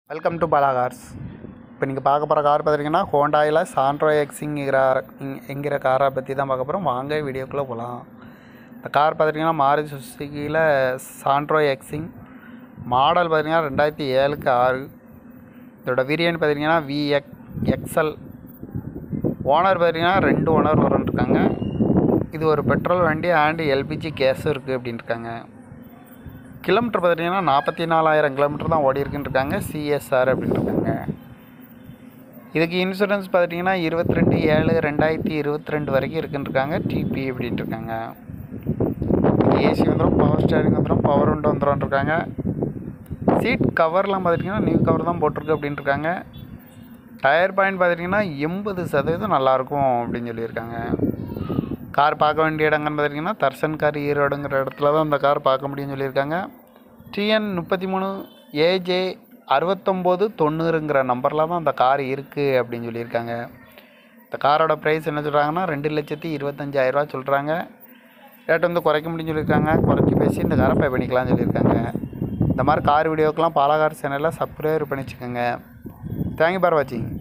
welcome to Bala cars இப்போ நீங்கள் பார்க்க போகிற கார் பார்த்துட்டிங்கன்னா ஹோண்டாயில் சாண்ட்ரோ எக்ஸிங்கிற என்கிற காரை பற்றி தான் பார்க்க போகிறோம் வாங்க வீடியோக்குள்ளே போகலாம் இந்த கார் பார்த்துட்டிங்கன்னா மாருதி சுசுக்கியில் சாண்ட்ரோ எக்ஸிங் மாடல் பார்த்திங்கன்னா ரெண்டாயிரத்தி ஏழுக்கு ஆறு இதோட வேரியன்ட் பார்த்திங்கன்னா விஎக் எக்ஸ்எல் ஓனர் பார்த்திங்கன்னா ரெண்டு ஓனர் இருக்காங்க இது ஒரு பெட்ரோல் வண்டி அண்ட் எல்பிஜி கேஸும் இருக்குது அப்படின்னு இருக்காங்க கிலோமீட்டர் பார்த்துட்டிங்கன்னா நாற்பத்தி நாலாயிரம் கிலோமீட்டர் தான் ஓடி இருக்குன்னு இருக்காங்க சிஎஸ்ஆர் அப்படின்னு இருக்காங்க இதுக்கு இன்சூரன்ஸ் பார்த்துட்டிங்கன்னா இருபத்தி ரெண்டு ஏழு ரெண்டாயிரத்தி இருபத்தி ரெண்டு வரைக்கும் இருக்குன்னு இருக்காங்க டிபி அப்படின்ட்டு இருக்காங்க ஏசி வந்துடும் பவர் ஸ்டேரிங் வந்துடும் பவர் விண்டோ வந்துடும் இருக்காங்க சீட் கவர்லாம் பார்த்துட்டிங்கன்னா நியூ கவர் தான் போட்டிருக்கு அப்படின்ட்டு இருக்காங்க டயர் பாயிண்ட் பார்த்துட்டிங்கன்னா எண்பது சதவீதம் நல்லாயிருக்கும் அப்படின்னு சொல்லியிருக்காங்க கார் பார்க்க வேண்டிய இடங்கன்னு பார்த்தீங்கன்னா தர்சன் கார் ஈரோடுங்கிற இடத்துல தான் இந்த கார் பார்க்க முடியும்னு சொல்லியிருக்காங்க டிஎன் முப்பத்தி மூணு ஏஜே அறுபத்தொம்போது தொண்ணூறுங்கிற நம்பரில் தான் அந்த கார் இருக்குது அப்படின்னு சொல்லியிருக்காங்க இந்த காரோட ப்ரைஸ் என்ன சொல்கிறாங்கன்னா ரெண்டு லட்சத்தி இருபத்தஞ்சாயிரரூவா சொல்கிறாங்க ரேட் வந்து குறைக்க முடியும்னு சொல்லியிருக்காங்க குறைச்சி பேசி இந்த காரை பே பண்ணிக்கலாம்னு சொல்லியிருக்காங்க இந்த மாதிரி கார் வீடியோக்கெலாம் பாலகார் சேனலில் சப்ஸ்கிரைப் பண்ணி வச்சுக்கோங்க தேங்க்யூ ஃபார் வாட்சிங்